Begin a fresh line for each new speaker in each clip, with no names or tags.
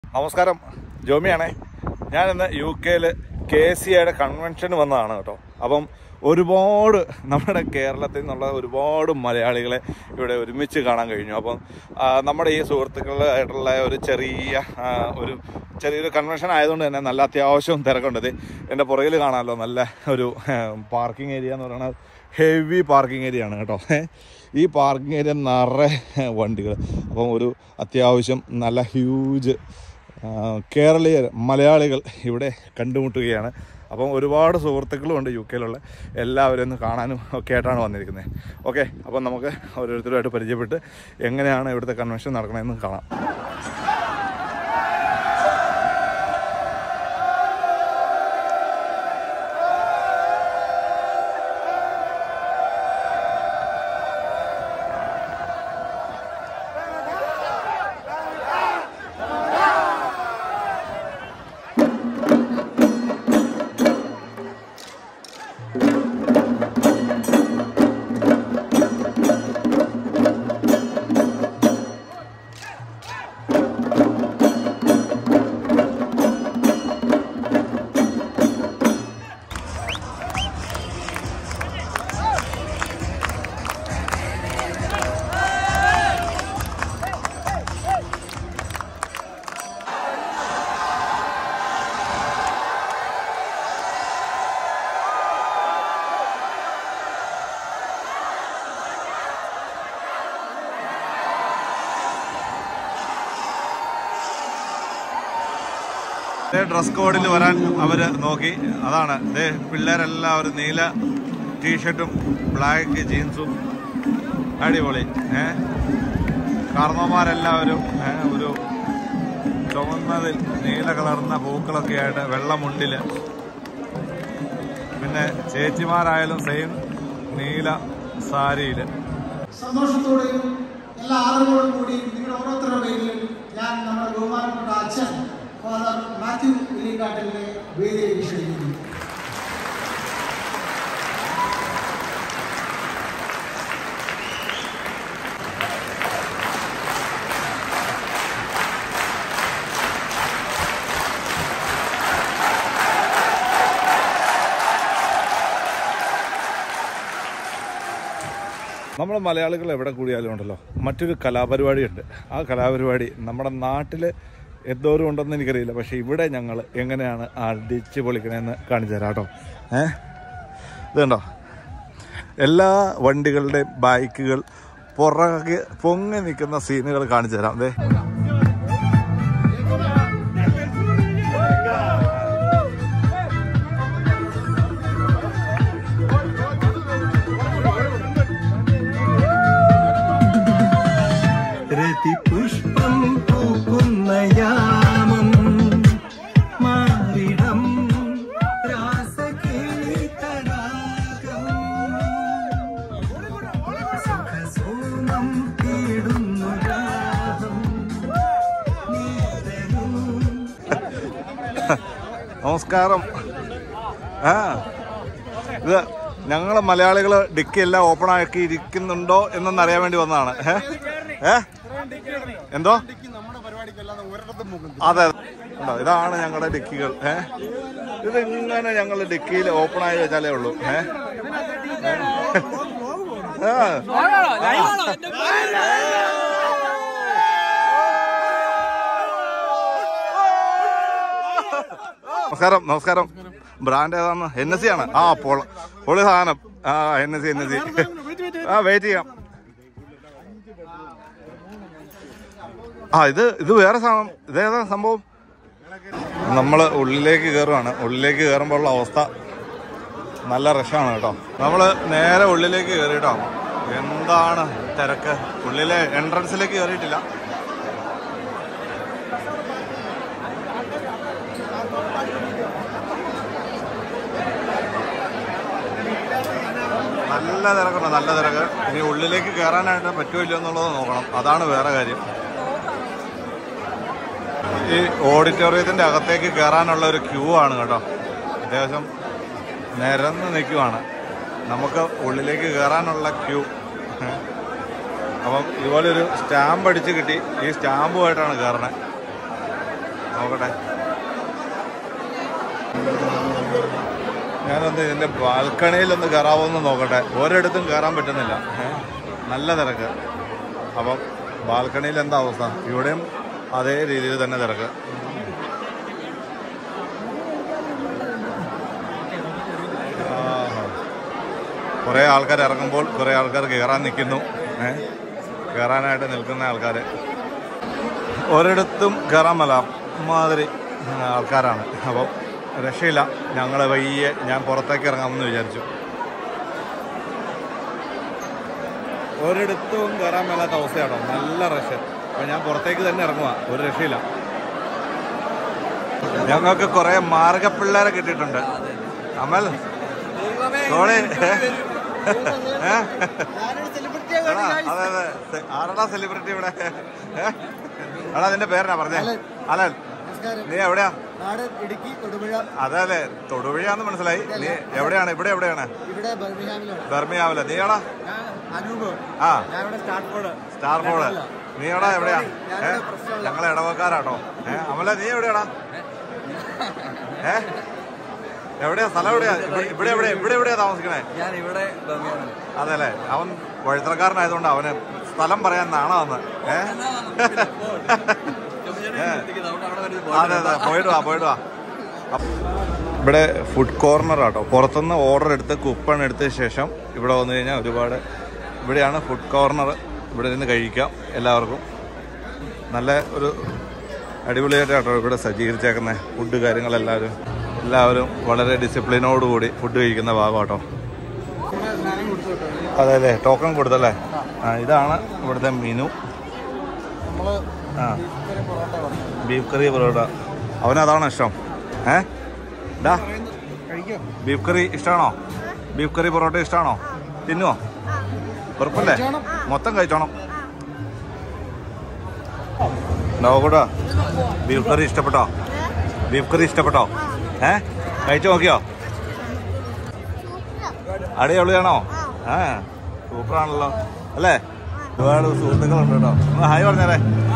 നമസ്കാരം ജോമിയാണേ ഞാനിന്ന് യു കെയിൽ കെ സി ഐയുടെ കൺവെൻഷന് വന്നതാണ് കേട്ടോ അപ്പം ഒരുപാട് നമ്മുടെ കേരളത്തിൽ നിന്നുള്ള ഒരുപാട് മലയാളികളെ ഇവിടെ ഒരുമിച്ച് കാണാൻ കഴിഞ്ഞു അപ്പം ആ, നമ്മുടെ ഈ സുഹൃത്തുക്കളായിട്ടുള്ള ഒരു ചെറിയ ആ, ഒരു ചെറിയൊരു കൺവെൻഷൻ ആയതുകൊണ്ട് തന്നെ നല്ല അത്യാവശ്യം തിരക്കുണ്ട് ഇത് എൻ്റെ പുറകിൽ കാണാമല്ലോ നല്ല ഒരു പാർക്കിംഗ് ഏരിയ എന്ന് പറയുന്നത് ഹെവി പാർക്കിംഗ് ഏരിയ ആണ് കേട്ടോ ഈ പാർക്കിംഗ് ഏരിയ നിറയെ വണ്ടികൾ അപ്പം ഒരു അത്യാവശ്യം നല്ല ഹ്യൂജ് കേരളീയർ മലയാളികൾ ഇവിടെ കണ്ടുമുട്ടുകയാണ് അപ്പം ഒരുപാട് സുഹൃത്തുക്കളും ഉണ്ട് യു കെയിലുള്ള എല്ലാവരും ഒന്ന് കാണാനും ഒക്കെ ആയിട്ടാണ് വന്നിരിക്കുന്നത് ഓക്കെ അപ്പം നമുക്ക് ഓരോരുത്തരുമായിട്ട് പരിചയപ്പെട്ട് എങ്ങനെയാണ് ഇവിടുത്തെ കൺവെൻഷൻ നടക്കണമെന്ന് കാണാം ഡ്രസ് കോഡിൽ വരാൻ അവര് നോക്കി അതാണ് ദേ പിള്ളേരെല്ലാവരും നീല ടീഷർട്ടും ബ്ലാക്ക് ജീൻസും അടിപൊളി ഏ കാർന്നോമാരെല്ലാവരും ഏ, ഒരു ചുവന്നതിൽ നീല കളർന്ന പൂക്കളൊക്കെ ആയിട്ട് വെള്ളമുണ്ടില് പിന്നെ ചേച്ചിമാരായാലും സെയിം നീല സാരിയില്
സന്തോഷത്തോടെയും എല്ലാ ആദരവോടും കൂടി നിങ്ങളുടെ ഓരോരുത്തരുടെ പേരിലും ഞാൻ നമ്മുടെ ബഹുമാനപ്പെട്ട അച്ഛൻ ഫാദർ മാത്യു ഇലിക്കാട്ടിലെ വേദിയിലേക്ക് ക്ഷണിക്കുന്നു
നമ്മൾ മലയാളികൾ എവിടെ കൂടിയാലും ഉണ്ടല്ലോ മറ്റൊരു കലാപരിപാടിയുണ്ട് ആ കലാപരിപാടി നമ്മുടെ നാട്ടിൽ എന്തോരം ഉണ്ടെന്ന് എനിക്കറിയില്ല പക്ഷേ ഇവിടെ ഞങ്ങൾ എങ്ങനെയാണ് അടിച്ച് പൊളിക്കണേന്ന് കാണിച്ചു തരാം കേട്ടോ ഏ ഇത് കണ്ടോ എല്ലാ വണ്ടികളുടെയും ബൈക്കുകൾ പുറകെ പൊങ്ങി നിൽക്കുന്ന സീനുകൾ കാണിച്ചു തരാം അതെ
രതിപുഷ്പം പൂക്കുന്ന യാമം മാറിടം രാസകേളി തടാകം സുഖസോമം തേടുന്നു രാഗം നീതരും
നമസ്കാരം ആ ഇത് ഞങ്ങൾ മലയാളികൾ ഡിക്കി എല്ലാം ഓപ്പൺ ആക്കി ഇരിക്കുന്നുണ്ടോ എന്നൊന്ന് അറിയാൻ വേണ്ടി വന്നതാണ് ഏ ഏ എന്തോ അതെ ഉണ്ടോ ഇതാണ് ഞങ്ങളുടെ ഡിക്കികൾ ഏ ഇതിങ്ങനെ ഞങ്ങൾ ഡിക്കിയിൽ ഓപ്പൺ ആയി വെച്ചാലേ ഉള്ളൂ ഏ ഏ? ആ. നമസ്കാരം നമസ്കാരം ബ്രാൻഡ് ഏതാന്ന് എൻ എസ് സി ആണ് ആ പൊള പൊളി സാധനം ആ N S C N S C ആ വെയിറ്റ് ചെയ്യാം ആ ഇത് ഇത് വേറെ സാധനം ഇതേതാ സംഭവം നമ്മൾ ഉള്ളിലേക്ക് കയറുവാണ് ഉള്ളിലേക്ക് കയറുമ്പോഴുള്ള അവസ്ഥ നല്ല റഷാണ് കേട്ടോ നമ്മൾ നേരെ ഉള്ളിലേക്ക് കയറി കേട്ടോ എന്താണ് തിരക്ക് ഉള്ളിലെ എൻട്രൻസിലേക്ക് കയറിയിട്ടില്ല നല്ല തിരക്കുണ്ട് നല്ല തിരക്ക് ഇനി ഉള്ളിലേക്ക് കയറാനായിട്ട് പറ്റുമല്ലോ എന്നുള്ളത് നോക്കണം അതാണ് വേറെ കാര്യം ഈ ഓഡിറ്റോറിയത്തിന്റെ അകത്തേക്ക് കയറാനുള്ള ഒരു ക്യൂ ആണ് കേട്ടോ അത്യാവശ്യം നിരന്ന് നിൽക്കുവാണ് നമുക്ക് ഉള്ളിലേക്ക് കയറാനുള്ള ക്യൂ അപ്പം ഇതുപോലെ ഒരു സ്റ്റാമ്പ് അടിച്ച് കിട്ടി ഈ സ്റ്റാമ്പുമായിട്ടാണ് കയറണേ നോക്കട്ടെ ഞാനൊന്ന് ഇതിൻ്റെ ബാൽക്കണിയിലൊന്ന് കയറാവോന്ന് നോക്കട്ടെ ഒരിടത്തും കയറാൻ പറ്റുന്നില്ല ഏ? നല്ല തിരക്ക് അപ്പം ബാൽക്കണിയിൽ എന്താ അവസ്ഥ ഇവിടെയും അതേ രീതിയിൽ തന്നെ തിരക്ക് ആഹാ. കുറേ ആൾക്കാർ ഇറങ്ങുമ്പോൾ കുറേ ആൾക്കാർ കയറാൻ നിൽക്കുന്നു ഏ കയറാനായിട്ട് നിൽക്കുന്ന ആൾക്കാർ ഒരിടത്തും കയറാൻ മേല മാതിരി ആൾക്കാരാണ് അപ്പം രക്ഷയില്ല ഞങ്ങൾ വയ്യെ ഞാൻ പുറത്തേക്ക് ഇറങ്ങാമെന്ന് വിചാരിച്ചു ഒരിടത്തും കയറാൻ മേലാത്ത അവസ്ഥയാണോ നല്ല റഷ് അപ്പം ഞാൻ പുറത്തേക്ക് തന്നെ ഇറങ്ങുക ഒരു രക്ഷയില്ല ഞങ്ങൾക്ക് കുറേ മാർഗപ്പിള്ളേരെ കിട്ടിയിട്ടുണ്ട് അമൽ സോറി ഏ? എടാ, അതെ അതെ സെ- ആരടാ സെലിബ്രിറ്റി ഇവിടെ ഏ? എടാ നിന്റെ പേരെന്നാ പറഞ്ഞേ അലൻ നീ എവിടെയാ
നാട് ഇടുക്കി തൊടുപുഴ
അതെ അതെ തൊടുപുഴയാന്ന് മനസ്സിലായി നീ എവിടെയാണ് ഇവിടെ എവിടെയാണ്
ഇവിടെ ബർമിഹാമിലാണ്
ബർമിയാവില്ല നീ എടാ
അനൂപ്
ആ
ഞാൻ ഇവിടെ സ്റ്റാർട്ട്
സ്റ്റാർ ബോർഡ് നീ എവിടാ എവിടെയാ ഏ ഞങ്ങളെ ഇടവക്കാരാട്ടോ ഏ അമല നീ എവിടെയാടാ ഏ എവിടെയാ സ്ഥലം എവിടെയാ ഇവിടെ- ഇവിടെ എവിടെ ഇവിടെ എവിടെയാ താമസിക്കണേ
ഞാൻ ഇവിടെ
അതെ അല്ലേ അവൻ വഴുത്തറക്കാരനായതുകൊണ്ട് അവന് സ്ഥലം പറയാൻ നാണാന്ന് ഏ അതെ അതെ പോയിട്ട് വാ പോയിട്ട് വാ ഇവിടെ ഫുഡ് കോർണർ ആട്ടോ പുറത്തുനിന്ന് ഓർഡർ എടുത്ത് കുപ്പൺ എടുത്ത ശേഷം ഇവിടെ വന്നു കഴിഞ്ഞാൽ ഒരുപാട് ഇവിടെയാണ് ഫുഡ് കോർണർ ഇവിടെ നിന്ന് കഴിക്കാം എല്ലാവർക്കും നല്ല ഒരു അടിപൊളിയായിട്ടാട്ടോ ഇവിടെ സജ്ജീകരിച്ചേക്കുന്നത് ഫുഡ് കാര്യങ്ങളെല്ലാവരും എല്ലാവരും വളരെ ഡിസിപ്ലിനോടുകൂടി ഫുഡ് കഴിക്കുന്ന ഭാഗമാട്ടോ അതെ അല്ലേ ടോക്കൺ കൊടുത്തല്ലേ ആ ഇതാണ് ഇവിടുത്തെ മെനു
നമ്മള്
ആ
ഇച്ചിരി പൊറോട്ട പറഞ്ഞു
ബീഫ് കറി പൊറോട്ട അവനതാണ് ഇഷ്ടം ഏ ഡാ
കഴിക്കാം
ബീഫ് കറി ഇഷ്ടമാണോ ബീഫ് കറി പൊറോട്ട ഇഷ്ടമാണോ തിന്നുവോ ഉറപ്പല്ലേ മൊത്തം കഴിച്ചോണം നോക്കൂടാ ബീഫ് കറി ഇഷ്ടപ്പെട്ടോ ബീഫ് കറി ഇഷ്ടപ്പെട്ടോ ഏ കഴിച്ചു നോക്കിയോ അടിപൊളിയാണോ ആ സൂപ്പറാണല്ലോ അല്ലേ ഒരുപാട് സുഹൃത്തുക്കളുണ്ട് കേട്ടോ ഒന്ന് ഹായ് പറഞ്ഞേരെ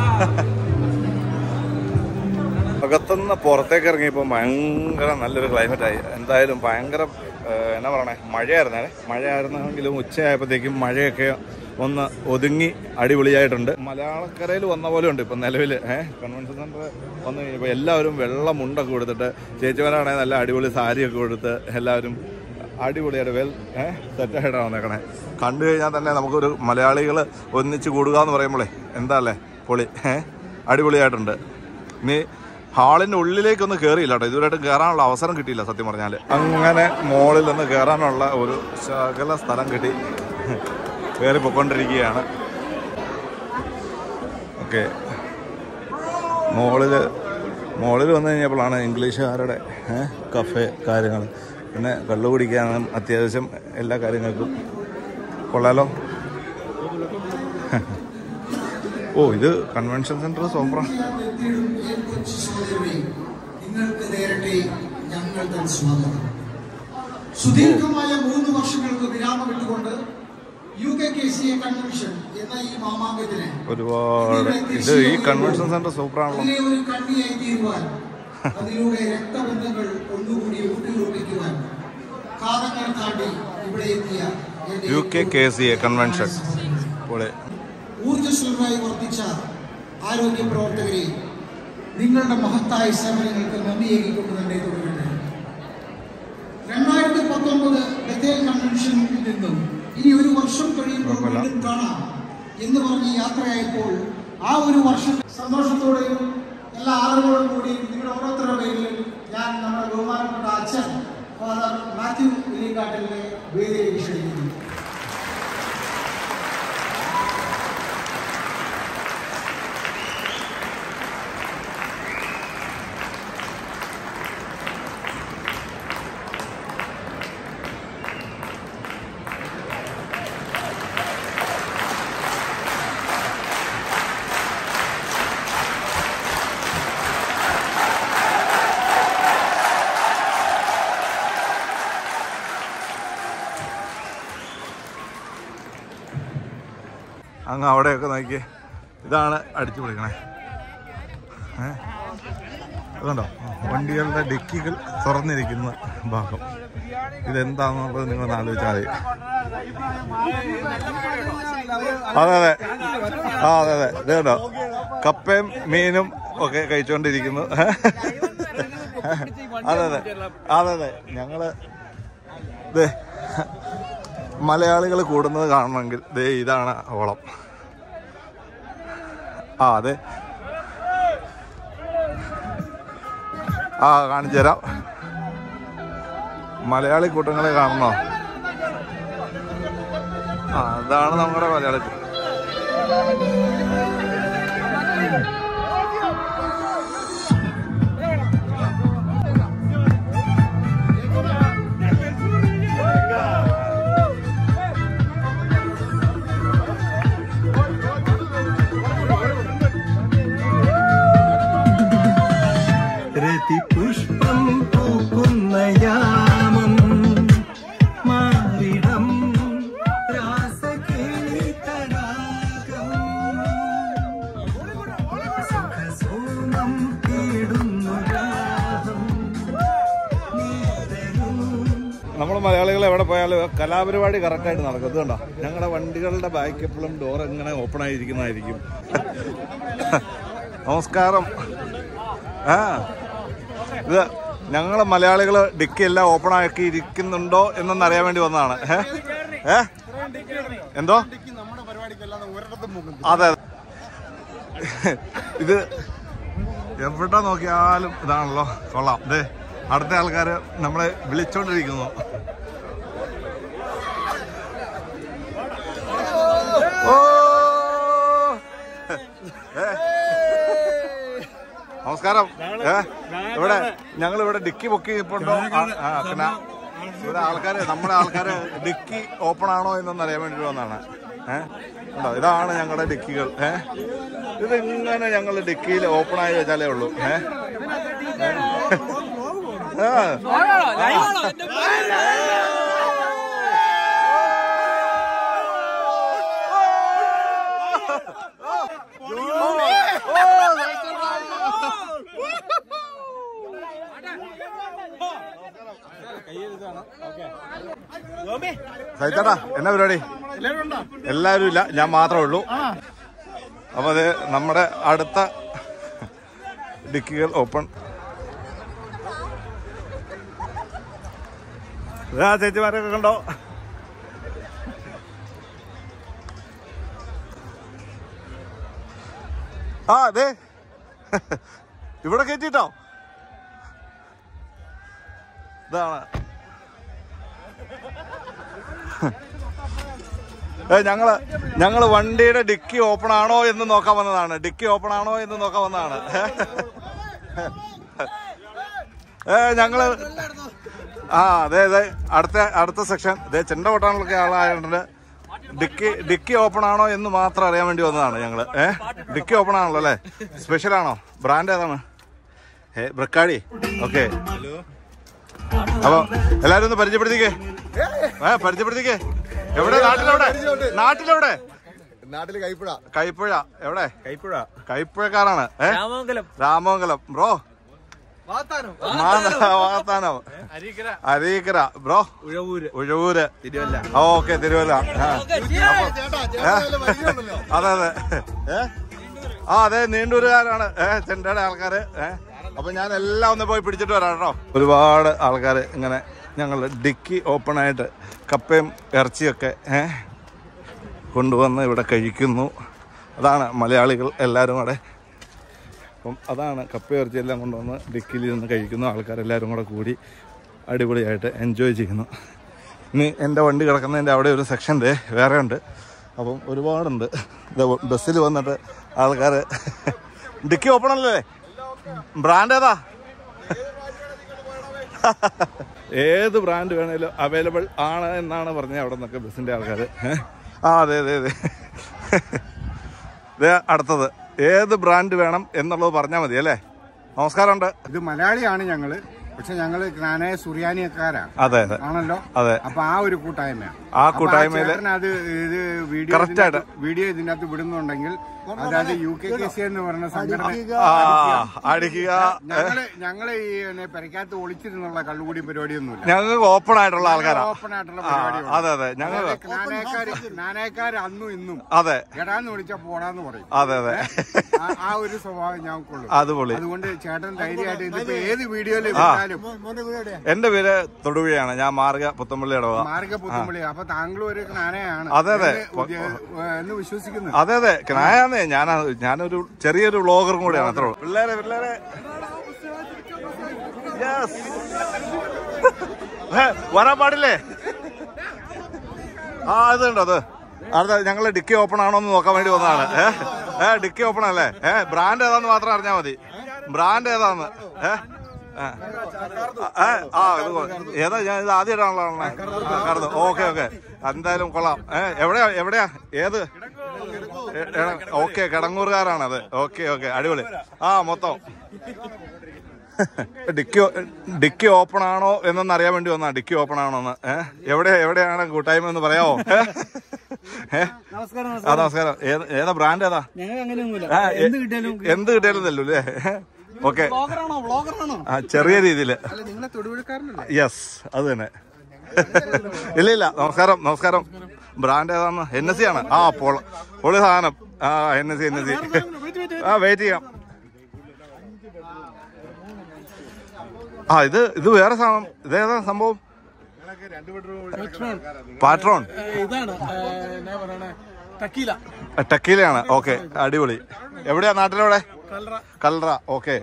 അകത്തുനിന്ന് പുറത്തേക്ക് ഇറങ്ങിയപ്പോൾ ഭയങ്കര നല്ലൊരു ക്ലൈമറ്റ് ആയി എന്തായാലും ഭയങ്കര ഏഹ്, എന്നാ പറയണേ മഴയായിരുന്നേ മഴയായിരുന്നെങ്കിലും ഉച്ചയായപ്പോഴത്തേക്കും മഴയൊക്കെ ഒന്ന് ഒതുങ്ങി അടിപൊളിയായിട്ടുണ്ട് മലയാളക്കരയിൽ വന്ന പോലെ ഉണ്ട് ഇപ്പം നിലവിൽ ഏഹ് കൺവെൻഷൻ സെൻറ്റർ വന്നു കഴിഞ്ഞപ്പോൾ എല്ലാവരും വെള്ള മുണ്ടൊക്കെ കൊടുത്തിട്ട് ചേച്ചിമാരാണെങ്കിൽ നല്ല അടിപൊളി സാരിയൊക്കെ കൊടുത്ത് എല്ലാവരും അടിപൊളിയായിട്ട് വെൽ ഏഹ് സെറ്റായിട്ടാണ് വന്നേക്കണേ കണ്ടു കഴിഞ്ഞാൽ തന്നെ നമുക്കൊരു മലയാളികൾ ഒന്നിച്ച് കൂടുക എന്ന് പറയുമ്പോഴേ എന്താ അല്ലേ പൊളി ഏഹ് അടിപൊളിയായിട്ടുണ്ട് ഇനി ഹാളിൻ്റെ ഉള്ളിലേക്കൊന്നും കയറിയില്ല കേട്ടോ ഇതുവരെയായിട്ട് കയറാനുള്ള അവസരം കിട്ടിയില്ല സത്യം പറഞ്ഞാൽ അങ്ങനെ മോളിൽ നിന്ന് കയറാനുള്ള ഒരു ശകല സ്ഥലം കിട്ടി കയറി പൊയ്ക്കൊണ്ടിരിക്കുകയാണ് ഓക്കെ മോളിൽ മോളിൽ വന്നു കഴിഞ്ഞപ്പോഴാണ് ഇംഗ്ലീഷുകാരുടെ ഏ, കഫേ കാര്യങ്ങൾ പിന്നെ കള്ളു കുടിക്കാനും അത്യാവശ്യം എല്ലാ കാര്യങ്ങൾക്കും കൊള്ളാലോ ഓ ഇത് കൺവെൻഷൻ സെൻറ്റർ സോപ്ര
നിങ്ങൾക്ക് നേരട്ടെ ഞങ്ങൾ തൻ സ്വാഗതം സുദീർഘമായ മൂന്ന് വർഷങ്ങൾക്ക് വിരാമം ഇട്ടുകൊണ്ട് U K K C A convention എന്ന ഈ മാമാങ്കത്തിന്
ഒരുപാട് ഇത് ഈ കൺവെൻഷൻ സെൻറ്റർ സൂപ്പറാണല്ലോ
അതിലെ ഒരു കണ്ണിയായി തീരുവാൻ അതിലൂടെ രക്തബന്ധങ്ങൾ ഒന്നുകൂടി ഊട്ടിയുറപ്പിക്കുവാൻ കാലങ്ങൾ താണ്ടി ഇവിടെ എത്തിയ എന്റെ
U K K C A convention പോലെ
ഊർജ്ജസ്വലരായി വർദ്ധിച്ച ആരോഗ്യ പ്രവർത്തകരെ നിങ്ങളുടെ മഹത്തായ സേവനങ്ങൾക്ക് നന്ദിയേകിക്കൊണ്ട് തന്നെ തുടരട്ടെ രണ്ടായിരത്തി പത്തൊമ്പത് ബത്തേൽ കൺവെൻഷനിൽ നിന്നും ഇനി ഒരു വർഷം കഴിയുമ്പോൾ
കുഴപ്പമില്ല.
വീണ്ടും കാണാം എന്ന് പറഞ്ഞ് യാത്രയായപ്പോൾ ആ ഒരു വർഷം സന്തോഷത്തോടെയും എല്ലാ ആളുകളോടും കൂടി നിങ്ങളുടെ ഓരോരുത്തരുടെ പേരിലും ഞാൻ നമ്മുടെ ബഹുമാനപ്പെട്ട അച്ഛൻ ഫാദർ മാത്യു ഇലിക്കാട്ടിലെ വേദിയിൽ ക്ഷണിക്കുന്നു
അങ്ങ് അവിടെയൊക്കെ നോക്കിയേ ഇതാണ് അടിച്ചു പൊളിക്കണേ ഏ അതുകൊണ്ടോ വണ്ടികളുടെ ഡിക്കികൾ തുറന്നിരിക്കുന്ന ഭാഗം ഇതെന്താണെന്നുള്ളത് നിങ്ങൾ ആലോചിച്ചാൽ മതി അതെ അതെ ആ അതെ അതെ ഇത് കണ്ടോ കപ്പയും മീനും ഒക്കെ കഴിച്ചുകൊണ്ടിരിക്കുന്നു അതെ അതെ അതെ അതെ ഞങ്ങള് ദേ മലയാളികൾ കൂടുന്നത് കാണണമെങ്കിൽ ദേ ഇതാണ് ഓളം ആ അതെ ആ കാണിച്ചു തരാം മലയാളി കൂട്ടങ്ങളെ കാണണോ ആ അതാണ് നമ്മുടെ മലയാളി കൂട്ടം.
രതിപുഷ്പം പൂക്കുന്ന യാമം മാറിടം രാസകേളി തടാകം സുഖസോമം തേടുന്നു രാഹം നീതരും
നമ്മൾ മലയാളികൾ എവിടെ പോയാലും കലാപരിപാടി കറക്റ്റായിട്ട് നടക്കും ഇത് കണ്ടോ ഞങ്ങളുടെ വണ്ടികളുടെ ബാക്ക് എപ്പോഴും ഡോർ ഇങ്ങനെ ഓപ്പൺ ആയിരിക്കുന്നതായിരിക്കും നമസ്കാരം ആ ഇത് ഞങ്ങൾ മലയാളികൾ ഡിക്കി എല്ലാം ഓപ്പൺ ആക്കി ഇരിക്കുന്നുണ്ടോ എന്നൊന്ന് അറിയാൻ വേണ്ടി വന്നതാണ് ഏ ഏ എന്തോ അതെ അതെ. ഇത് എവിടെ നോക്കിയാലും ഇതാണല്ലോ കൊള്ളാം ദേ അടുത്ത ആൾക്കാർ നമ്മളെ വിളിച്ചോണ്ടിരിക്കുന്നു ഓ ഏ. നമസ്കാരം ഏ ഇവിടെ ഞങ്ങൾ ഇവിടെ ഡിക്കി പൊക്കി ഇപ്പോണ്ടോ ആ പിന്നെ ഇവിടെ ആൾക്കാര് നമ്മുടെ ആൾക്കാര് ഡിക്കി ഓപ്പൺ ആണോ എന്നൊന്ന് അറിയാൻ വേണ്ടി വന്നാണ് ഏഹ് ഉണ്ടോ ഇതാണ് ഞങ്ങളുടെ ഡിക്കികൾ ഏഹ് ഇതിങ്ങനെ ഞങ്ങൾ ഡിക്കിയിൽ ഓപ്പൺ ആയി വെച്ചാലേ ഉള്ളൂ ഏഹ് സഹിച്ചേട്ടാ എന്നാ പരിപാടി എല്ലാവരും ഇല്ല ഞാൻ മാത്രമേ ഉള്ളൂ അപ്പൊ അത് നമ്മുടെ അടുത്ത ഡിക്കികൾ ഓപ്പൺ ആ ചേച്ചിമാരൊക്കെ കണ്ടോ ആ അതെ ഇവിടെ കയറ്റിട്ടോ ഇതാണ് ഏ, ഞങ്ങള് ഞങ്ങള് വണ്ടിയുടെ ഡിക്കി ഓപ്പൺ ആണോ എന്ന് നോക്കാൻ വന്നതാണ് ഡിക്കി ഓപ്പൺ ആണോ എന്ന് നോക്കാൻ വന്നതാണ് ഏ ഞങ്ങള് ആ അതെ അതെ അടുത്ത അടുത്ത സെക്ഷൻ ഇതേ ചെണ്ട കൊട്ടാനുള്ള ആളായതുകൊണ്ട് ഡിക്കി ഡിക്കി ഓപ്പൺ ആണോ എന്ന് മാത്രം അറിയാൻ വേണ്ടി വന്നതാണ് ഞങ്ങള് ഏ ഡിക്കി ഓപ്പൺ ആണല്ലോ അല്ലേ സ്പെഷ്യൽ ആണോ ബ്രാൻഡ് ഏതാണ് ഏ ബ്രക്കാടി ഓക്കെ അപ്പൊ എല്ലാരും ഒന്ന് പരിചയപ്പെടുത്തിക്കേ ഏ പരിചയപ്പെടുത്തിക്കേ എവിടെ നാട്ടിലെവിടെ നാട്ടിലെവിടെ
നാട്ടില് കൈപ്പുഴ
കൈപ്പുഴ എവിടെ
കൈപ്പുഴ
കൈപ്പുഴക്കാരാണ് ഏ
Ramamangalam
Ramamangalam bro Vathanam Areekkara bro
Uzhavoor
Uzhavoor
Thiruvalla
okay Thiruvalla ആ. അതെ അതെ ഏ ആ അതെ നീണ്ടൂരുകാരാണ് ഏ ചെണ്ടയുടെ ആൾക്കാര് ഏ അപ്പൊ ഞാൻ എല്ലാം ഒന്ന് പോയി പിടിച്ചിട്ട് വരാം കേട്ടോ ഒരുപാട് ആൾക്കാർ ഇങ്ങനെ ഞങ്ങൾ ഡിക്കി ഓപ്പൺ ആയിട്ട് കപ്പയും ഇറച്ചിയൊക്കെ ഏ കൊണ്ടുവന്ന് ഇവിടെ കഴിക്കുന്നു അതാണ് മലയാളികൾ എല്ലാവരും കൂടെ അപ്പം അതാണ് കപ്പ ഇറച്ചി എല്ലാം കൊണ്ടുവന്ന് ഡിക്കിയിൽ നിന്ന് കഴിക്കുന്നു ആൾക്കാരെല്ലാവരും കൂടെ കൂടി അടിപൊളിയായിട്ട് എൻജോയ് ചെയ്യുന്നു ഇനി എൻ്റെ വണ്ടി കിടക്കുന്നതിൻ്റെ അവിടെ ഒരു സെക്ഷൻ ദേ വേറെ ഉണ്ട് അപ്പം ഒരുപാടുണ്ട് ഇത് ബസ്സിൽ വന്നിട്ട് ആൾക്കാർ ഡിക്കി ഓപ്പൺ അല്ലേ ബ്രാൻഡ് ഏതാ ഏത് ബ്രാൻഡ് വേണേലും അവൈലബിൾ ആണ് എന്നാണ് പറഞ്ഞത് അവിടെ നിന്നൊക്കെ ബസ്സിൻ്റെ ആൾക്കാർ ആ അതെ അതെ അതെ ദേ അടുത്തത് ഏത് ബ്രാൻഡ് വേണം എന്നുള്ളത് പറഞ്ഞാൽ മതി അല്ലേ നമസ്കാരമുണ്ട്
ഇത് മലയാളിയാണ് ഞങ്ങള് പക്ഷെ ഞങ്ങള് ജ്ഞാനായ സുറിയാനിയക്കാരാണ്
അതെ അതെ
ആണല്ലോ
അതെ
അപ്പൊ ആ ഒരു കൂട്ടായ്മയാണ്
ആ കൂട്ടായ്മയില്
അത് ഇത് വീഡിയോ
Correct ആയിട്ട്.
ഇതിനകത്ത് വീഡിയോ ഇതിനകത്ത് വിടുന്നുണ്ടെങ്കിൽ അതായത് യു കെ കെ സി എന്ന് പറയുന്ന സംഘടന
ആ അടിക്കുക
ഞങ്ങള് ഞങ്ങള് ഈ പിന്നെ പെരക്കകത്ത് ഒളിച്ചിരുന്നുള്ള കള്ളുകൂടി പരിപാടിയൊന്നുമില്ല
ഞങ്ങൾക്ക് ഓപ്പൺ ആയിട്ടുള്ള ആൾക്കാരാ
ഓപ്പൺ ആയിട്ടുള്ള
ആ
പരിപാടിയാണ്
അതെ അതെ ഞങ്ങൾ
നാനേക്കാര് നാനേക്കാര് അന്നും ഇന്നും
അതെ
എടാന്ന് വിളിച്ചാ പോടാന്ന് പറയും
അതെ അതെ
ആ- ആ ഒരു സ്വഭാവം ഞങ്ങൾക്കുള്ളൂ
അത് പൊളി
അതുകൊണ്ട് ചേട്ടൻ ധൈര്യമായിട്ട് ഇതിപ്പോ ഏത് വീഡിയോയിൽ വിട്ടാലും
എന്റെ പേര് തൊടുപുഴയാണ് ഞാൻ മാർഗ പുത്തമ്പള്ളി ഇടവ
മാർഗ പുത്തുമ്പളി അപ്പൊ താങ്കളും ഒരു നാനയാണ്
അതെ, അതെ.
എന്ന് ഉദ്യ- എന്ന് വിശ്വസിക്കുന്നു
അതെ അതെ ഞാനാന്നേ ഞാൻ ഞാനൊരു ചെറിയൊരു വ്ളോഗറും കൂടിയാണ് അത്രേ ഉള്ളൂ പിള്ളേരെ പിള്ളേരെ Yes. ഏ, വരാൻ പാടില്ലേ ആ അതുണ്ട് അത് അടുത്ത ഞങ്ങള് ഡിക്കി ഓപ്പൺ ആണോ എന്ന് നോക്കാൻ വേണ്ടി വന്നതാണ് ഏ ഏ ഡിക്കി ഓപ്പൺ അല്ലേ ഏ ബ്രാൻഡ് ഏതാന്ന് മാത്രം അറിഞ്ഞാൽ മതി ബ്രാൻഡ് ഏതാന്ന് ഏ ഏ. ഏ, ആ ഇത് കൊ- ഏതാ ഞാൻ ഇത് ആദ്യമായിട്ടാണല്ലോ ഓക്കെ ഓക്കെ എന്തായാലും കൊള്ളാം ഏ എവിടെയാ എവിടെയാ ഏത് ഓക്കെ കിടങ്ങൂറുകാരാണത് ഓക്കെ ഓക്കെ അടിപൊളി ആ മൊത്തം ഡിക്കി ഡിക്കി ഓപ്പൺ ആണോ എന്നൊന്ന് അറിയാൻ വേണ്ടി വന്നാ ഡിക്കി ഓപ്പൺ ആണോ എന്ന് ഏഹ് എവിടെ എവിടെയാണ് കൂട്ടായ്മ എന്ന് പറയാമോ ഏ?
നമസ്കാരം
ആ നമസ്കാരം ഏത്- ഏതാ ബ്രാൻഡ് ഏതാ
ഞങ്ങൾ അങ്ങനെയൊന്നുമില്ല
ആ, എ-
എന്ത് കിട്ടിയാലും
എന്ത് കിട്ടിയാലും തല്ലു അല്ലേ ഓക്കെ
ബ്ലോഗറാണോ വ്ളോഗറാണോ
ആ ചെറിയ രീതിയില്
നിങ്ങളെ തൊടുപുഴക്കാരനല്ലേ
യെസ് അത് തന്നെ ഇല്ല ഇല്ല നമസ്കാരം നമസ്കാരം ബ്രാൻഡ് ഏതാന്ന് എൻ എസ് സി ആണ് ആ പൊള പൊളി സാധനം ആ N S C N S C ആ വെയിറ്റ് ചെയ്യാം ആ ഇത് ഇത് വേറെ സാധനം ഇതേതാ സംഭവം പാട്രോൺ
ഇതാണ് എന്നാ പറയണേ ടക്കീല
ടക്കീലയാണ് ഓക്കെ അടിപൊളി എവിടെയാ നാട്ടിലെവിടെ
കല്ലറ
കല്ലറ ഓക്കെ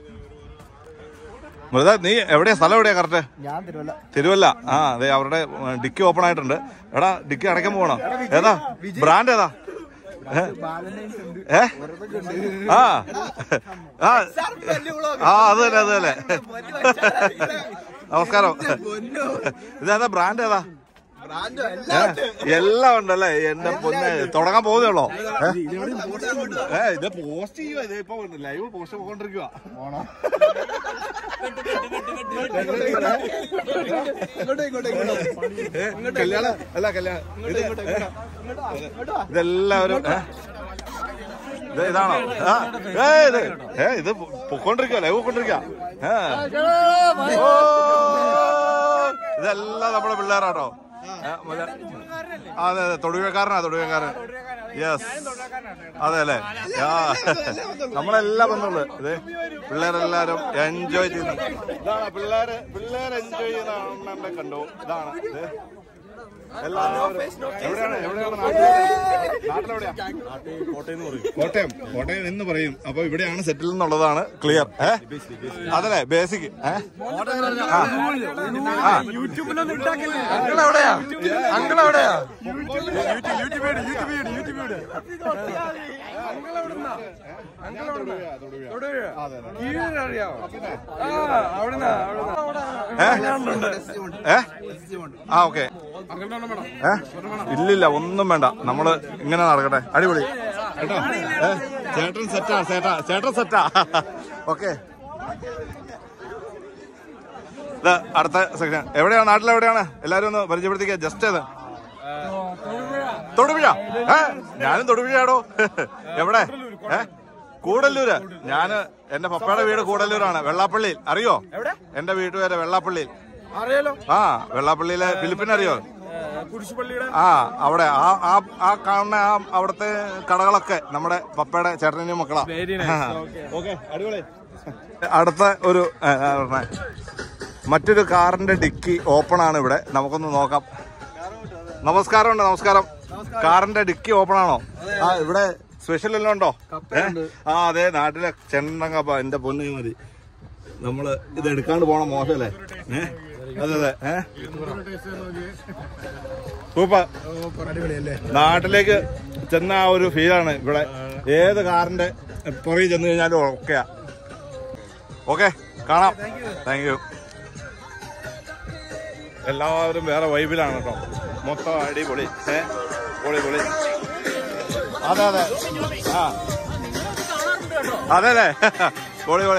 മൃത നീ എവിടെയാ സ്ഥലം എവിടെയാ കറക്റ്റ്
ഞാൻ തിരുവല്ല
തിരുവല്ല ആ അതെ അവരുടെ ഉം, ഡിക്കി ഓപ്പൺ ആയിട്ടുണ്ട് എടാ ഡിക്കി അടയ്ക്കാൻ പോകണോ ഏതാ ബ്രാൻഡ് ഏതാ ഏ? ഏ ആ ആ ആ അത് തന്നെ അത് തന്നെ നമസ്കാരം ഇതേതാ ബ്രാൻഡ് ഏതാ ഏ? എല്ലാം ഉണ്ടല്ലേ എന്റെ പൊന്നെ തുടങ്ങാൻ പോകുന്നേ ഉള്ളോ ഏ? ഏ ഇത് പോസ്റ്റ് ചെയ്യുക ഇത് ഇപ്പൊ ലൈവ് പോസ്റ്റ് പോയിക്കൊണ്ടിരിക്കുക കല്യാണം അല്ല കല്യാണം ഇത് ഇതെല്ലാവരും ഏ? ഇത് ഇതാണോ ആ ഏ ഇത് ഏ ഇത് പൊക്കോണ്ടിരിക്കുക ലൈവ് പൊക്കോണ്ടിരിക്കുക ഏ. ഓ, ഇതെല്ലാം നമ്മുടെ പിള്ളേരാട്ടോ ഏ, മുല- ആ, അതെ അതെ തൊടുകക്കാരനാ തൊടുകക്കാരൻ യെസ് അതെ അല്ലേ ആ നമ്മളെല്ലാം വന്നുള്ളു ഇത് പിള്ളേരെല്ലാരും എൻജോയ് ചെയ്യുന്നു ഇതാണ് പിള്ളേര് പിള്ളേർ എൻജോയ് ചെയ്യുന്ന അണ്ണന്റെ കണ്ടു ഇതാണ് ഇത് എല്ലാവരും എവിടെയാണ് എവിടെയാണ് നാട്ടിൽ നാട്ടിലെവിടെയാ കോട്ടയം കോട്ടയം എന്ന് പറയും അപ്പൊ ഇവിടെയാണ് സെറ്റിൽ എന്നുള്ളതാണ് ക്ലിയർ ഏ അതല്ലേ ബേസിക് ഏ
എവിടെയാ അങ്കിൾ എവിടെയാ
ഏ ആ ഓക്കെ ഏ ഇല്ലില്ല ഒന്നും വേണ്ട നമ്മള് ഇങ്ങനെ നടക്കട്ടെ അടിപൊളി കേട്ടോ ഏ, ചേട്ടൻ സെറ്റാ ചേട്ടാ ചേട്ടൻ സെറ്റാ ഓക്കെ അടുത്ത സെക്ഷൻ എവിടെയാണ് നാട്ടിലെവിടെയാണ് എല്ലാരും ഒന്ന് പരിചയപ്പെടുത്തിക്കുക ജസ്റ്റ് അത് തൊടുപുഴ ഏ ഞാനും തൊടുപുഴയാടോ എവിടെ ഏ കൂടല്ലൂര് ഞാന് എന്റെ പപ്പയുടെ വീട് കൂടല്ലൂരാണ് വെള്ളാപ്പള്ളിയിൽ അറിയോ എന്റെ വീട്ടുപേര് വെള്ളാപ്പള്ളിയിൽ
അറിയാലോ
ആ വെള്ളാപ്പള്ളിയിലെ ഫിലിപ്പിനെ അറിയോ
കുരിശുപള്ളിയുടെ
ആ അവിടെ ആ ആ ആ കാണുന്ന ആ അവിടുത്തെ കടകളൊക്കെ നമ്മുടെ പപ്പയുടെ ചേട്ടനും മക്കളാ ഓക്കെ അടിപൊളി അടുത്ത ഒരു ആ, ആ, പറഞ്ഞെ. മറ്റൊരു കാറിന്റെ ഡിക്കി ഓപ്പൺ ആണ് ഇവിടെ നമുക്കൊന്ന് നോക്കാം നമസ്കാരം ഉണ്ട് നമസ്കാരം കാറിന്റെ ഡിക്കി ഓപ്പൺ ആണോ ആ ഇവിടെ സ്പെഷ്യൽ എല്ലാം ഉണ്ടോ ഏ? ആ അതെ നാട്ടിലെ ചെണ്ടങ്ങപ്പ എന്റെ പൊന്നു മതി നമ്മള് ഇത് എടുക്കാണ്ട് പോണ മോശമല്ലേ ഏ അതെ അതെ ഏ സൂപ്പർ നാട്ടിലേക്ക് ചെന്ന ആ ഒരു ഫീലാണ് ഇവിടെ ഏത് കാറിന്റെ പുറകിൽ ചെന്ന് കഴിഞ്ഞാലും ഓക്കെയാ ഓക്കെ കാണാം താങ്ക് യു എല്ലാവരും വേറെ വൈബിലാണ് കേട്ടോ മൊത്തം അടിപൊളി ഏ പൊളി പൊളി അതെ അതെ ആ അതെ അല്ലേ പൊളി പൊളി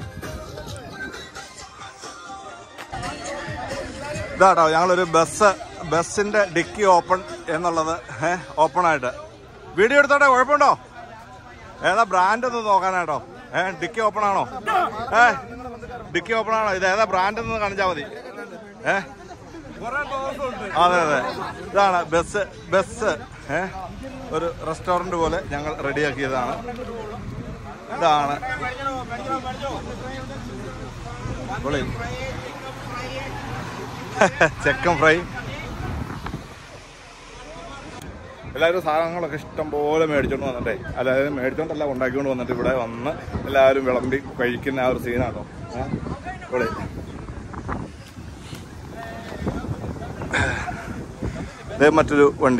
ഇതാട്ടോ ഞങ്ങളൊരു ബസ് ബസ്സിന്റെ ഡിക്കി ഓപ്പൺ എന്നുള്ളത് ഓപ്പൺ ആയിട്ട് വീഡിയോ എടുത്തോട്ടെ കുഴപ്പമുണ്ടോ ഏതാ ബ്രാൻഡ് ഒന്ന് നോക്കാനാട്ടോ ഏ ഡിക്കി ഓപ്പൺ ആണോ ഏ ഡിക്കി ഓപ്പൺ ആണോ ഇത് ഏതാ ബ്രാൻഡ് എന്ന് കാണിച്ചാൽ മതി ഏ അതെ അതെ ഇതാണ് ബസ് ബസ് ഏ ഒരു റെസ്റ്റോറന്റ് പോലെ ഞങ്ങൾ റെഡിയാക്കിയതാണ് ഇതാണ് പൊളി. ചിക്കൻ ഫ്രൈ എല്ലാവരും സാധനങ്ങളൊക്കെ ഇഷ്ടം പോലെ മേടിച്ചോണ്ട് വന്നിട്ടേ അല്ലാതെ മേടിച്ചോണ്ടല്ല ഉണ്ടാക്കിക്കൊണ്ട് വന്നിട്ട് ഇവിടെ വന്ന് എല്ലാവരും വിളമ്പി കഴിക്കുന്ന ആ ഒരു സീനാട്ടോ പൊളി ഇതേ മറ്റൊരു വണ്ടി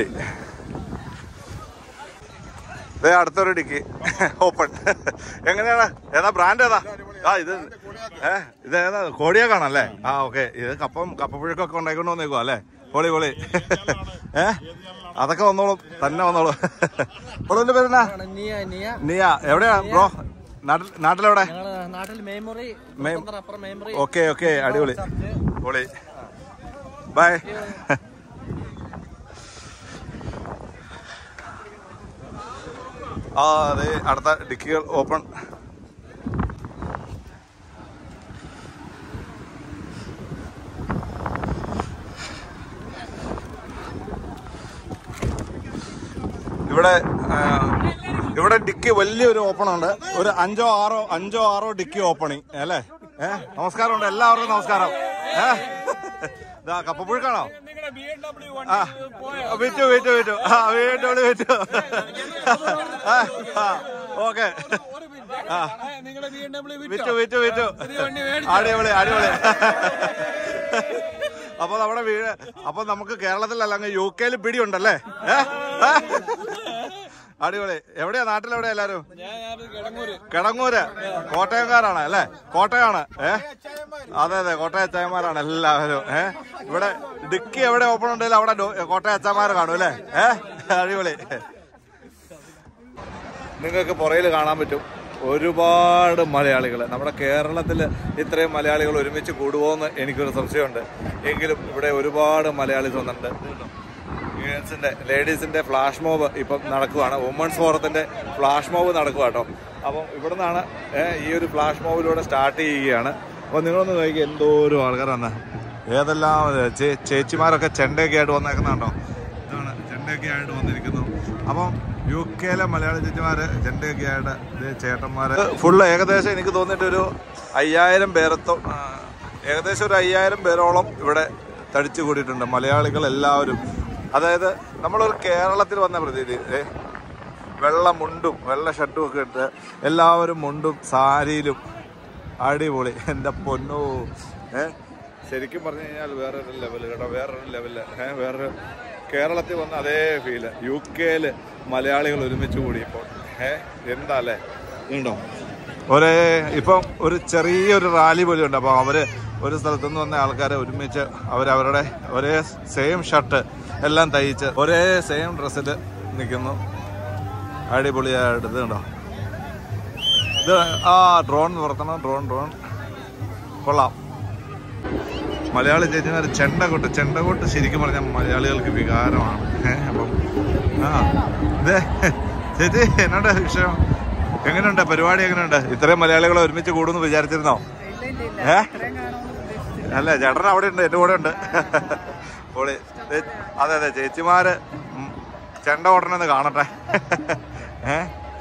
ഇതേ അടുത്തൊരു ഡിക്കി ഓപ്പൺ എങ്ങനെയാണ് ഏതാ ബ്രാൻഡ് ഏതാ ആ ഇത് ഏ ഇത് ഏതാ കോടിയാക്കാണല്ലേ ആ ഓക്കെ ഇത് കപ്പം കപ്പപ്പുഴക്കൊക്കെ ഉണ്ടായിക്കൊണ്ട് വന്നേക്കുവാ അല്ലേ പൊളി പൊളി ഏ അതൊക്കെ വന്നോളും തന്നെ വന്നോളും പൊളിന്റെ പേരെന്നാ
നിയ നിയ
നീയ എവിടെയാ ബ്രോ നാട്ടിൽ നാട്ടിലെവിടെ
ഞങ്ങള് നാട്ടിൽ മെമ്മറി
മെ-
അപ്പുറം മെമ്മറി
ഓക്കെ ഓക്കെ അടിപൊളി പൊളി ബൈ ആ അതെ അടുത്ത ഡിക്കികൾ ഓപ്പൺ ഇവിടെ ആ, ഇവിടെ ഡിക്കി വലിയൊരു ഓപ്പൺ ഉണ്ട് ഒരു അഞ്ചോ ആറോ അഞ്ചോ ആറോ ഡിക്കി ഓപ്പണിങ് അല്ലേ ഏ നമസ്കാരമുണ്ട് എല്ലാവർക്കും നമസ്കാരം ഏ ഇതാ കപ്പപ്പുഴുക്കാണോ
നിങ്ങളുടെ ബി എം ഡബ്ല്യു
ആ വിറ്റു വിറ്റു വിറ്റു ആ വീട്ടോളി വിറ്റു ഓക്കെ ആ
നിങ്ങളുടെ ബി എം ഡബ്ല്യു
വിറ്റു വിറ്റു വിറ്റു
വണ്ടി മേടിച്ചോ?
അടിപൊളി അടിപൊളി അപ്പൊ നമ്മുടെ വീട് അപ്പൊ നമുക്ക് കേരളത്തിലല്ല അങ്ങ് യു കെയിൽ പിടിയുണ്ടല്ലേ ഏ? ഏ? അടിപൊളി എവിടെയാ നാട്ടിലെവിടെയാ എല്ലാരും
ഞാൻ കിടങ്ങൂര്
കിടങ്ങൂര് കോട്ടയംകാരാണ് അല്ലേ കോട്ടയമാണ് ഏ അതെ അതെ കോട്ടയ അച്ചായന്മാരാണ് എല്ലാവരും ഏ ഇവിടെ ഡിക്കി എവിടെ ഓപ്പൺ ഉണ്ടെങ്കിലും അവിടെ ഡോ- കോട്ടയ അച്ചാമാർ കാണും അല്ലേ ഏ അടിപൊളി നിങ്ങൾക്ക് പുറയിൽ കാണാൻ പറ്റും ഒരുപാട് മലയാളികൾ നമ്മുടെ കേരളത്തിൽ ഇത്രയും മലയാളികൾ ഒരുമിച്ച് കൂടുമോയെന്ന് എനിക്കൊരു സംശയമുണ്ട് എങ്കിലും ഇവിടെ ഒരുപാട് മലയാളീസ് വന്നിട്ടുണ്ട് ഗേൾസിന്റെ ലേഡീസിന്റെ ഫ്ലാഷ് മോബ് ഇപ്പം നടക്കുവാണ് വുമൺസ് ഫോറത്തിന്റെ ഫ്ലാഷ് മോബ് നടക്കുക കേട്ടോ അപ്പം ഇവിടെ നിന്നാണ് ഈ ഒരു ഫ്ലാഷ് മോബിലൂടെ സ്റ്റാർട്ട് ചെയ്യുകയാണ് അപ്പോൾ നിങ്ങളൊന്ന് നോക്കി എന്തോരം ആൾക്കാർ വന്ന ഏതെല്ലാം ചേ- ചേച്ചിമാരൊക്കെ ചെണ്ടയൊക്കെ ആയിട്ട് വന്നേക്കുന്നുണ്ടോ ഇതാണ് ചെണ്ടയൊക്കെ ആയിട്ട് വന്നിരിക്കുന്നു അപ്പം യു കെയിലെ മലയാളി ചേച്ചിമാര് ചെണ്ടയൊക്കെ ആയിട്ട് ദേ ചേട്ടന്മാര് ഫുള്ള് ഏകദേശം എനിക്ക് തോന്നിയിട്ട് ഒരു അയ്യായിരം പേരത്തോ ആ, ഏകദേശം ഒരു അയ്യായിരം പേരോളം ഇവിടെ തടിച്ചു കൂടിയിട്ടുണ്ട് മലയാളികൾ എല്ലാവരും അതായത് നമ്മളൊരു കേരളത്തിൽ വന്ന പ്രതീതി ഏ വെള്ള മുണ്ടും വെള്ള ഷർട്ടും ഒക്കെ ഇട്ട് എല്ലാവരും മുണ്ടും സാരിയിലും അടിപൊളി എൻ്റെ പൊന്നോ ഏ ശരിക്കും പറഞ്ഞു കഴിഞ്ഞാൽ വേറൊരു ലെവല് കേട്ടോ വേറൊരു ലെവല് ഏ വേറൊരു കേരളത്തിൽ വന്ന അതേ ഫീല് യു കെയില് മലയാളികൾ ഒരുമിച്ച് കൂടിയപ്പോൾ ഏ എന്താ അല്ലേ ഉണ്ടോ ഒരേ ഇപ്പം ഒരു ചെറിയൊരു റാലി പോലെ ഉണ്ട് അപ്പോൾ അവര് ഒരു സ്ഥലത്തു നിന്ന് വന്ന ആൾക്കാരെ ഒരുമിച്ച് അവരവരുടെ ഒരേ സെയിം ഷർട്ട് എല്ലാം തയ്ച്ച് ഒരേ സെയിം ഡ്രസ്സിൽ നിൽക്കുന്നു അടിപൊളിയായിട്ട് ഇത് കണ്ടോ ഇത് ആ ഡ്രോൺ നിർത്തണം ഡ്രോൺ ഡ്രോൺ കൊള്ളാം മലയാളി ചേച്ചിമാർ ചെണ്ടകൊട്ട് ചെണ്ടകൊട്ട് ശരിക്കും പറഞ്ഞാൽ മലയാളികൾക്ക് വികാരമാണ് ഏഹ് അപ്പം ആ ഇതേ ചേച്ചി എന്നോട് വിഷയം എങ്ങനെയുണ്ട് പരിപാടി എങ്ങനെയുണ്ട് ഇത്രയും മലയാളികൾ ഒരുമിച്ച് കൂടുമെന്ന് വിചാരിച്ചിരുന്നോ ഏ അല്ല ചേട്ടൻ അവിടെ ഉണ്ട് എൻ്റെ കൂടെ ഉണ്ട് പൊളി ദേ, അതെ അതെ ചേച്ചിമാര് ഉം, ചെണ്ട കൊട്ടണെന്ന് കാണട്ടെ ഏ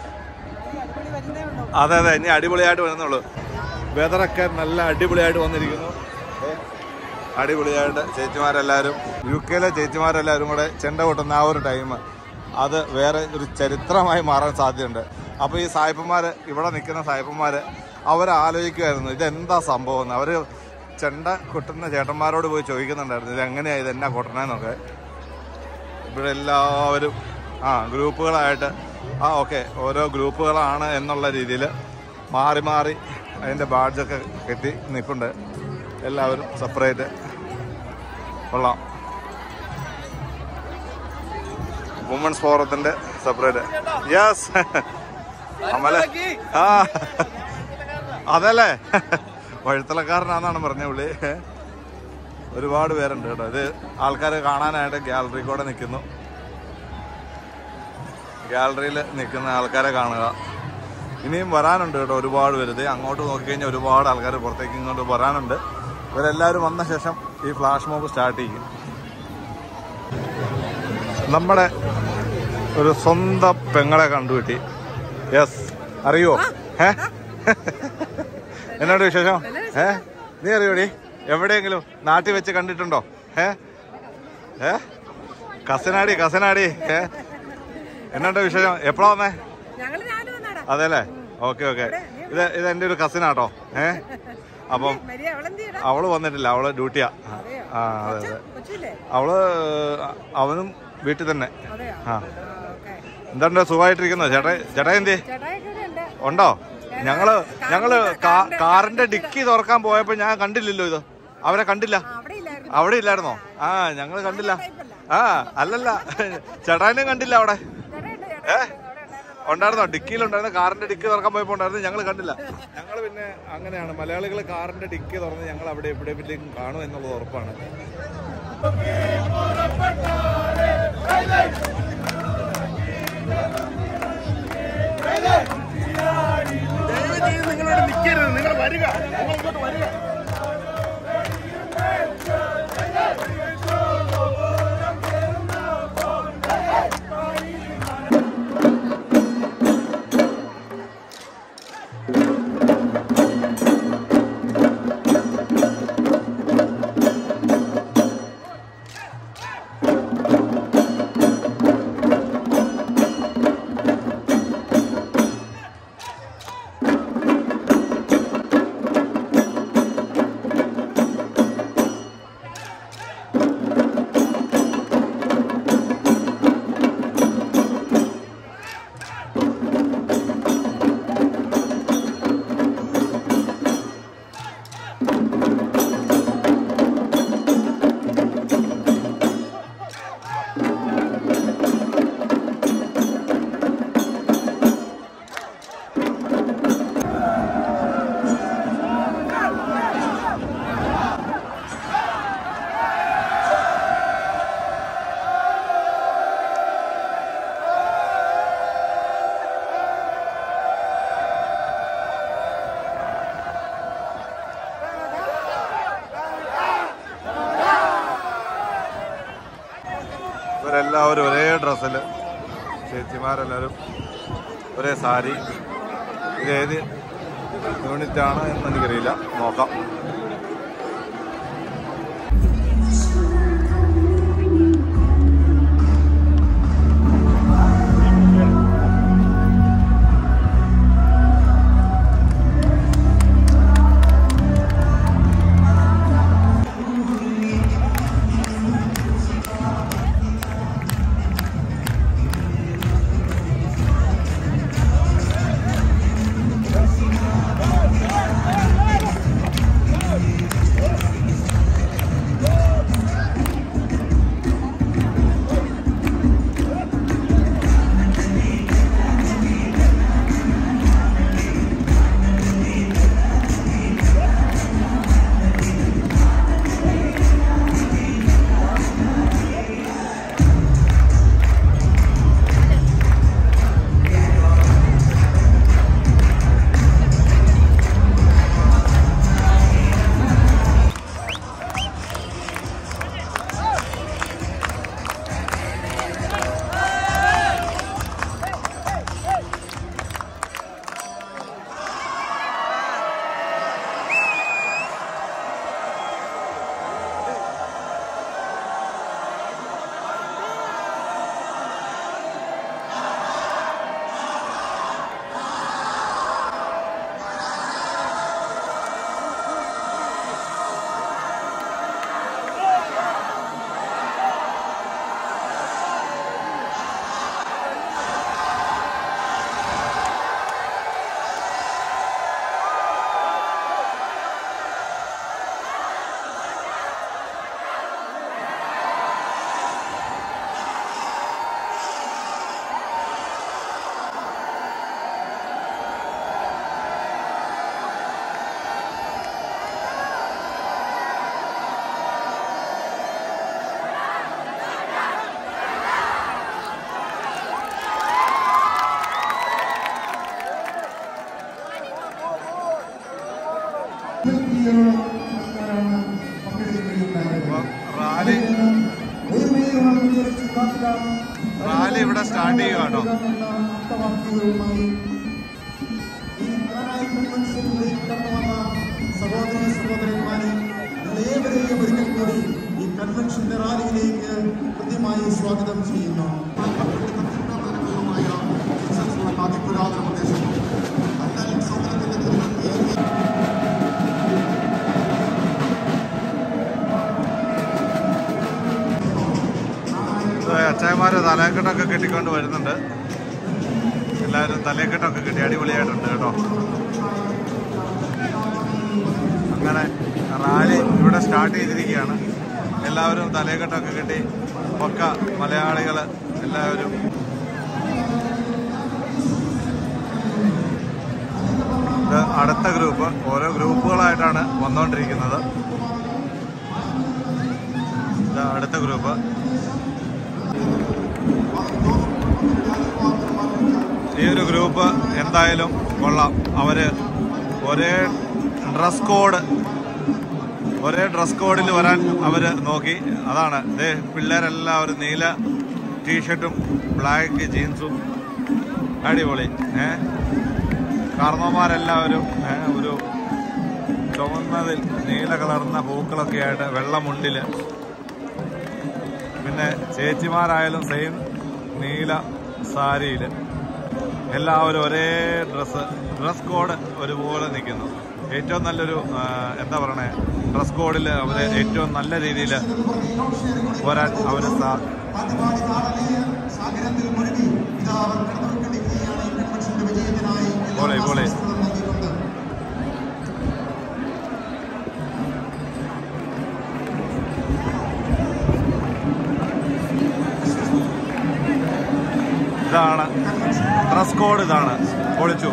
അതെ അതെ ഇനി അടിപൊളിയായിട്ട് വരുന്നുള്ളൂ വെതറൊക്കെ നല്ല അടിപൊളിയായിട്ട് വന്നിരിക്കുന്നു ഏ, അടിപൊളിയായിട്ട് ചേച്ചിമാരെല്ലാവരും യു കെയിലെ ചേച്ചിമാരെല്ലാവരും കൂടെ ചെണ്ട കൊട്ടുന്ന ആ ഒരു ടൈം അത് വേറെ ഒരു ചരിത്രമായി മാറാൻ സാധ്യതയുണ്ട് അപ്പോൾ ഈ സായിപ്പന്മാർ ഇവിടെ നിൽക്കുന്ന സായിപ്പന്മാർ അവർ ആലോചിക്കുമായിരുന്നു ഇതെന്താ സംഭവം എന്ന് അവർ ചെണ്ട കൊട്ടുന്ന ചേട്ടന്മാരോട് പോയി ചോദിക്കുന്നുണ്ടായിരുന്നു ഇത് എങ്ങനെയാണ് ഇത് എന്നാ കൊട്ടണേന്നൊക്കെ ഇവിടെ എല്ലാവരും ആ ഗ്രൂപ്പുകളായിട്ട് ആ ഓക്കെ ഓരോ ഗ്രൂപ്പുകളാണ് എന്നുള്ള രീതിയിൽ മാറി മാറി അതിൻ്റെ ബാഡ്ജൊക്കെ കെട്ടി നിൽപ്പുണ്ട് എല്ലാവരും സെപ്പറേറ്റ് കൊള്ളാം വുമൻസ് ഫോറത്തിൻ്റെ സെപ്പറേറ്റ് യെസ് അമല ആ അതല്ലേ വഴുത്തലക്കാരനാന്നാണ് പറഞ്ഞ പുള്ളി ഒരുപാട് പേരുണ്ട് കേട്ടോ ഇത് ആൾക്കാർ കാണാനായിട്ട് ഗാലറി കൂടെ നിൽക്കുന്നു ഗാലറിയിൽ നിൽക്കുന്ന ആൾക്കാരെ കാണുക ഇനിയും വരാനുണ്ട് കേട്ടോ ഒരുപാട് പേര് ഇത് അങ്ങോട്ട് നോക്കിക്കഴിഞ്ഞാൽ ഒരുപാട് ആൾക്കാർ പുറത്തേക്ക് ഇങ്ങോട്ട് വരാനുണ്ട് ഇവരെല്ലാവരും വന്ന ശേഷം ഈ ഫ്ലാഷ് മോബ് സ്റ്റാർട്ട് ചെയ്യും നമ്മുടെ ഒരു സ്വന്തം പെങ്ങളെ കണ്ടുകിട്ടി യെസ് അറിയോ ഏ എന്നോട് വിശേഷം ഏ നീ അറിയോടി എവിടെയെങ്കിലും നാട്ടിൽ വെച്ച് കണ്ടിട്ടുണ്ടോ ഏ ഏ കസനാടി കസനാടി ഏ എന്നോട് വിശേഷം എപ്പോഴാ വന്നേ
ഞങ്ങള് രാവിലെ വന്നാടാ
അതെല്ലേ ഓക്കെ ഓക്കെ ഇത് ഇത് എൻ്റെ ഒരു കസിനാട്ടോ ഏ അപ്പം
മരിയ അവളെന്തിയടാ
അവള് വന്നിട്ടില്ല അവള് ഡ്യൂട്ടിയാ ആ അതെ അതെ
കൊച്ചില്ലേ
അവള് അവനും വീട്ടിൽ തന്നെ
അതെയോ
ആ
ഓക്കെ
എന്താണ്ട് സുഖമായിട്ടിരിക്കുന്നോ ചേട്ടാ ചേട്ടാ എന്തി
ചേട്ടായൊക്കെ ഇവിടെ ഉണ്ട്
ഉണ്ടോ ഞങ്ങള് ഞങ്ങള് കാ- കാറിന്റെ ഡിക്കി തുറക്കാൻ പോയപ്പോ ഞാൻ കണ്ടില്ലല്ലോ ഇത് അവരെ കണ്ടില്ല
ആ, അവിടെ ഇല്ലായിരുന്നു
അവിടെ ഇല്ലായിരുന്നോ ആ ഞങ്ങള് കണ്ടില്ല ആ അല്ലല്ല ചേട്ടാനെ കണ്ടില്ല അവിടെ
ചേട്ടായുണ്ട്
ഏ ഉണ്ടായിരുന്നോ ഡിക്കിയിലുണ്ടായിരുന്ന കാറിന്റെ ഡിക്കി തുറക്കാൻ പോയപ്പോ ഉണ്ടായിരുന്നു ഞങ്ങൾ കണ്ടില്ല ഞങ്ങൾ പിന്നെ അങ്ങനെയാണ് മലയാളികൾ കാറിന്റെ ഡിക്കി തുറന്ന് ഞങ്ങൾ അവിടെ എവിടെയെങ്കിലും കാണും എന്നുള്ളത് ഉറപ്പാണ്
നിങ്ങളോട് നിൽക്കരുത് നിങ്ങൾ വരിക നിങ്ങൾ ഇങ്ങോട്ട് വരിക
ഇവരെല്ലാവരും ഒരേ ഡ്രസ്സിൽ ചേച്ചിമാരെല്ലാവരും ഒരേ സാരി ഇത് ഏത് യൂണിറ്റ് ആണ് എന്ന് എനിക്കറിയില്ല നോക്കാം റാലി റാലി ഇവിടെ സ്റ്റാർട്ട് ചെയ്യുവാണോ
സഹോദരി സഹോദരന്മാരെ ഏവരെയും ഒരിക്കൽ കൂടി ഈ കൺവെൻഷന്റെ റാലിയിലേക്ക് കൃത്യമായി സ്വാഗതം ചെയ്യുന്നു അതിപുരാതന പ്രദേശം എന്നാൽ സൗകര്യത്തിന്റെ തിരുവനന്തപുരം
അച്ചായന്മാര് തലക്കെട്ടൊക്കെ കെട്ടിക്കൊണ്ട് വരുന്നുണ്ട് എല്ലാവരും തലക്കെട്ടൊക്കെ കെട്ടി അടിപൊളിയായിട്ടുണ്ട് കേട്ടോ അങ്ങനെ റാലി ഇവിടെ സ്റ്റാർട്ട് ചെയ്തിരിക്കുകയാണ് എല്ലാവരും തലക്കെട്ടൊക്കെ കെട്ടി പക്ക മലയാളികൾ എല്ലാവരും ഇത് അടുത്ത ഗ്രൂപ്പ് ഓരോ ഗ്രൂപ്പുകളായിട്ടാണ് വന്നുകൊണ്ടിരിക്കുന്നത് ഇത് അടുത്ത ഗ്രൂപ്പ് ഈ ഒരു ഗ്രൂപ്പ് എന്തായാലും കൊള്ളാം അവര് ഒരേ ഡ്രസ് കോഡ് ഒരേ ഡ്രസ് കോഡിൽ വരാൻ അവര് നോക്കി അതാണ് ദേ പിള്ളേരെല്ലാവരും നീല ടീഷർട്ടും ബ്ലാക്ക് ജീൻസും അടിപൊളി ഏ കാർന്നമാരെല്ലാവരും ഏ, ഒരു ചുവന്നതിൽ നീല കളർന്ന പൂക്കളൊക്കെ ആയിട്ട് വെള്ളമുണ്ടില് പിന്നെ ചേച്ചിമാരായാലും സെയിം നീല സാരിയില് എല്ലാവരും ഒരേ ഡ്രസ്സ് ഡ്രസ് കോഡ് ഒരുപോലെ നിൽക്കുന്നു ഏറ്റവും നല്ലൊരു ആ, എന്താ പറയണേ ഡ്രസ് കോഡിൽ അവർ ഏറ്റവും നല്ല രീതിയിൽ വരാൻ അവർ സാ
ആദ്യമായി നാടകീയ സാഗരത്തിൽ മുഴുകി ഇതാ അവർ കടന്നുകൊണ്ടിരിക്കുകയാണ് ഈ കൺവെൻഷന്റെ വിജയത്തിനായി
പോളെ, പോളെ.
ആശംസകളും നൽകിക്കൊണ്ട്
ഇതാണ് ഡ്രസ് കോഡ് ഇതാണ് പൊളിച്ചു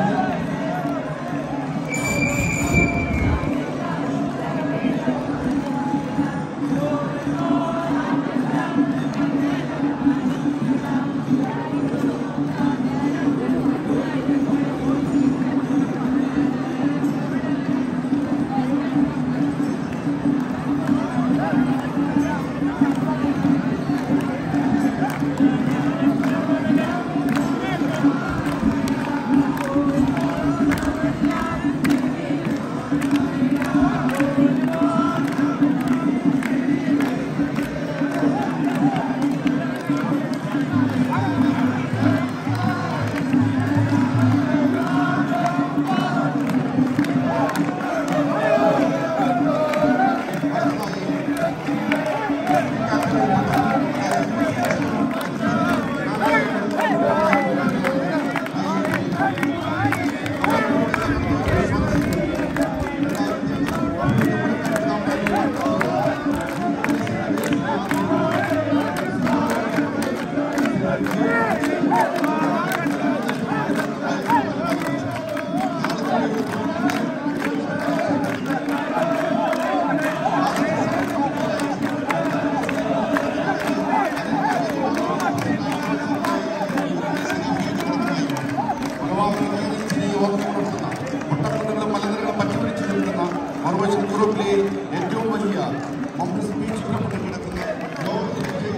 ഒട്ടകങ്ങളും മലനിരകളും പച്ചപിടിച്ചു നിൽക്കുന്ന മറുവശം യൂറോപ്പിലെ ഏറ്റവും വലിയ മൗണ്ടൻസ് ബീച്ചുകൾ കിടക്കുന്ന ലോകത്തിലെ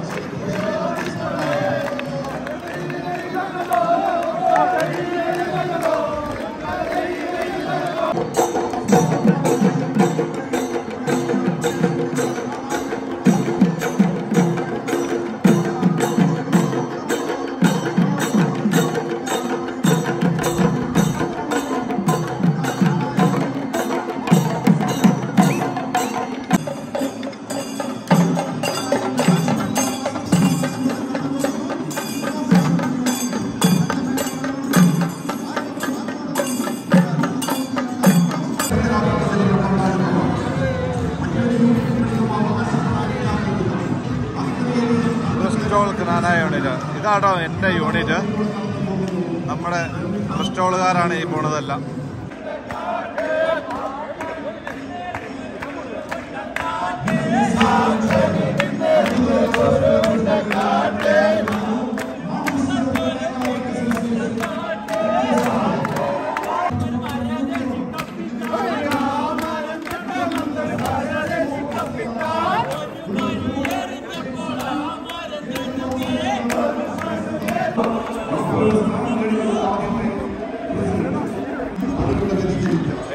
ക്രിസ്റ്റോൾ ഖനാന യൂണിറ്റ് ഇതാട്ടോ എൻ്റെ യൂണിറ്റ് നമ്മുടെ ക്രിസ്റ്റോളുകാരാണ് ഈ പോണതെല്ലാം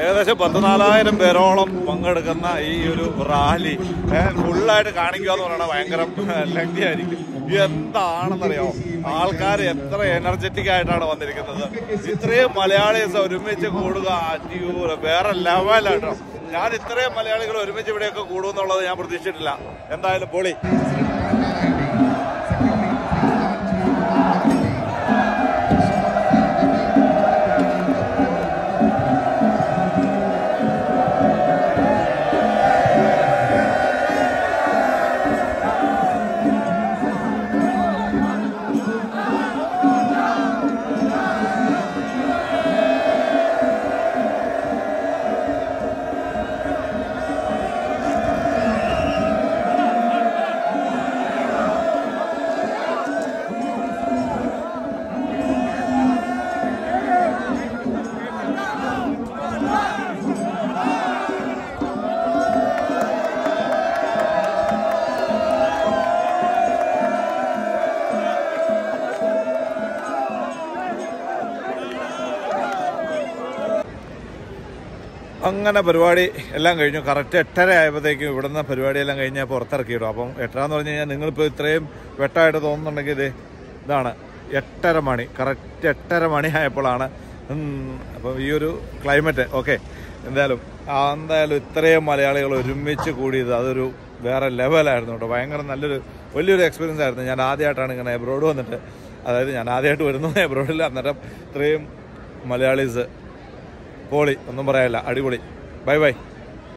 ഏകദേശം പത്ത് നാലായിരം പേരോളം പങ്കെടുക്കുന്ന ഈ ഒരു റാലി ഫുള്ളായിട്ട് കാണിക്കുക എന്ന് പറയുന്നത് ഭയങ്കര ലെങ്തി ആയിരിക്കും എന്താണെന്നറിയാമോ ആൾക്കാർ എത്ര എനർജറ്റിക് ആയിട്ടാണ് വന്നിരിക്കുന്നത് ഇത്രയും മലയാളീസ് ഒരുമിച്ച് കൂടുക അടിയൂര വേറെ ലെവലാട്ടോ ഞാൻ ഇത്രയും മലയാളികൾ ഒരുമിച്ച് ഇവിടെയൊക്കെ കൂടുമെന്നുള്ളത് ഞാൻ പ്രതീക്ഷിച്ചിട്ടില്ല എന്തായാലും പൊളി അങ്ങനെ പരിപാടി എല്ലാം കഴിഞ്ഞു കറക്റ്റ് എട്ടര ആയപ്പോഴത്തേക്കും ഇവിടുന്ന് പരിപാടിയെല്ലാം കഴിഞ്ഞ് പുറത്തിറക്കിയിടും അപ്പം എട്ടരാന്ന് പറഞ്ഞു കഴിഞ്ഞാൽ നിങ്ങളിപ്പോൾ ഇത്രയും വെട്ടമായിട്ട് തോന്നുന്നുണ്ടെങ്കിൽ ഇത് ഇതാണ് എട്ടര മണി കറക്റ്റ് എട്ടര മണി ആയപ്പോഴാണ് ഉം, അപ്പം ഈ ഒരു ക്ലൈമറ്റ് ഓക്കെ എന്തായാലും ആ, എന്തായാലും ഇത്രയും മലയാളികൾ ഒരുമിച്ച് കൂടിയത് അതൊരു വേറെ ലെവലായിരുന്നു കേട്ടോ ഭയങ്കര നല്ലൊരു വലിയൊരു എക്സ്പീരിയൻസ് ആയിരുന്നു ഞാൻ ആദ്യമായിട്ടാണ് ഇങ്ങനെ എബ്രോഡ് വന്നിട്ട് അതായത് ഞാൻ ആദ്യമായിട്ട് വരുന്നത് എബ്രോഡിൽ അന്നേരം ഇത്രയും മലയാളീസ് പോളി ഒന്നും പറയാനില്ല അടിപൊളി ബൈ ബൈ